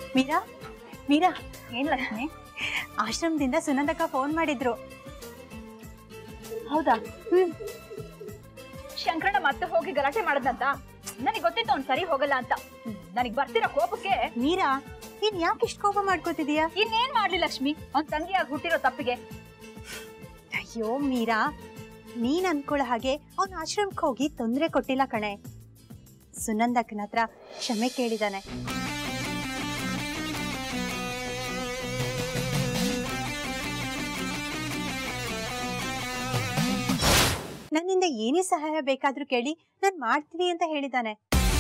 ಮೀರಾ ಮೀರಾ ಏನ್ ಲಕ್ಷ್ಮಿ ಆಶ್ರಮದಿಂದ ಸುನಂದಕ್ಕ ಫೋನ್ ಮಾಡಿದ್ರು ಹೌದಾ ಹ್ಮ್ ಶಂಕರಣ್ಣ ಮತ್ತೆ ಹೋಗಿ ಗಲಾಟೆ ಮಾಡದಂತ ನನಗೆ ಗೊತ್ತಿತ್ತು ಅವ್ನ್ ಸರಿ ಹೋಗಲ್ಲ ಅಂತ ನನಗ್ ಬರ್ತಿರೋ ಕೋಪಕ್ಕೆ ಮೀರಾ ನೀನ್ ಯಾಕೆ ಇಷ್ಟು ಕೋಪ ಮಾಡ್ಕೋತಿದೀಯಾ ಇನ್ನೇನ್ ಮಾಡ್ಲಿ ಲಕ್ಷ್ಮಿ ಅವ್ನ್ ತಂಗಿಯಾಗಿ ಹುಟ್ಟಿರೋ ತಪ್ಪಿಗೆ ಅಯ್ಯೋ ಮೀರಾ ನೀನ್ ಅನ್ಕೊಳ್ಳೋ ಹಾಗೆ ಅವ್ನ ಆಶ್ರಮಕ್ಕೆ ಹೋಗಿ ತೊಂದರೆ ಕೊಟ್ಟಿಲ್ಲ ಕಣೆ ಸುನಂದಕ್ಕನ ಹತ್ರ ಕ್ಷಮೆ ಕೇಳಿದಾನೆ ನನ್ನಿಂದ ಏನೇ ಸಹಾಯ ಬೇಕಾದ್ರೂ ಕೇಳಿ ನಾನ್ ಮಾಡ್ತೀನಿ ಅಂತ ಹೇಳಿದಾನೆ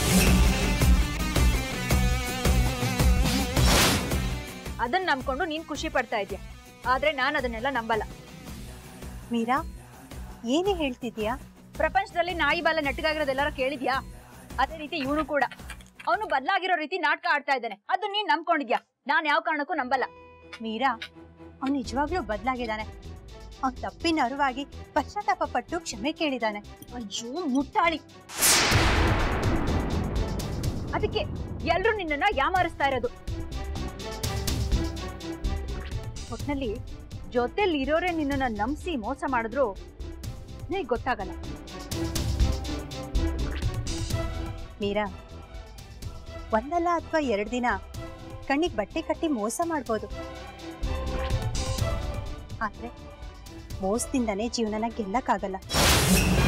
ಅದನ್ನ ನಂಬ್ಕೊಂಡು ನೀನ್ ಖುಷಿ ಪಡ್ತಾ ಇದ್ಯಾ ಆದ್ರೆ ನಾನ್ ಅದನ್ನೆಲ್ಲ ನಂಬಲ್ಲ ಮೀರಾ ಏನೇ ಹೇಳ್ತಿದ್ಯಾ ಪ್ರಪಂಚದಲ್ಲಿ ನಾಯಿ ಬಾಲ ನೆಟ್ಟಗಾಗಿರೋದೆಲ್ಲರೂ ಕೇಳಿದ್ಯಾ ಅದೇ ರೀತಿ ಇವನು ಕೂಡ ಅವನು ಬದಲಾಗಿರೋ ರೀತಿ ನಾಟಕ ಆಡ್ತಾ ಇದ್ದಾನೆ ಅದು ನೀನ್ ನಂಬ್ಕೊಂಡಿದ್ಯಾ ನಾನ್ ಯಾವ ಕಾರಣಕ್ಕೂ ನಂಬಲ್ಲ ಮೀರಾ ಅವ್ನು ನಿಜವಾಗ್ಲೂ ಬದಲಾಗಿದ್ದಾನೆ ಅವ್ನ ತಪ್ಪಿನ ಅರಿವಾಗಿ ಪಶ್ಚಾತ್ತಾಪ ಪಟ್ಟು ಕ್ಷಮೆ ಕೇಳಿದಾನೆ ಅಯ್ಯೋ ಮುಟ್ಟಾಳಿ ಅದಕ್ಕೆ ಎಲ್ರು ನಿನ್ನನ್ನ ಯಾಮಾರಿಸ್ತಾ ಇರೋದು ಒಟ್ನಲ್ಲಿ ಜೊತೆಲಿ ಇರೋರೇ ನಿನ್ನನ್ನ ನಂಬಿಸಿ ಮೋಸ ಮಾಡಿದ್ರು ನಿನಗೆ ಗೊತ್ತಾಗಲ್ಲ ಮೀರಾ ಒಂದಲ್ಲ ಅಥವಾ ಎರಡು ದಿನ ಕಣ್ಣಿಗೆ ಬಟ್ಟೆ ಕಟ್ಟಿ ಮೋಸ ಮಾಡ್ಬೋದು ಆದ್ರೆ ಮೋಸದಿಂದನೇ ಜೀವನನ ಗೆಲ್ಲಕ್ಕಾಗಲ್ಲ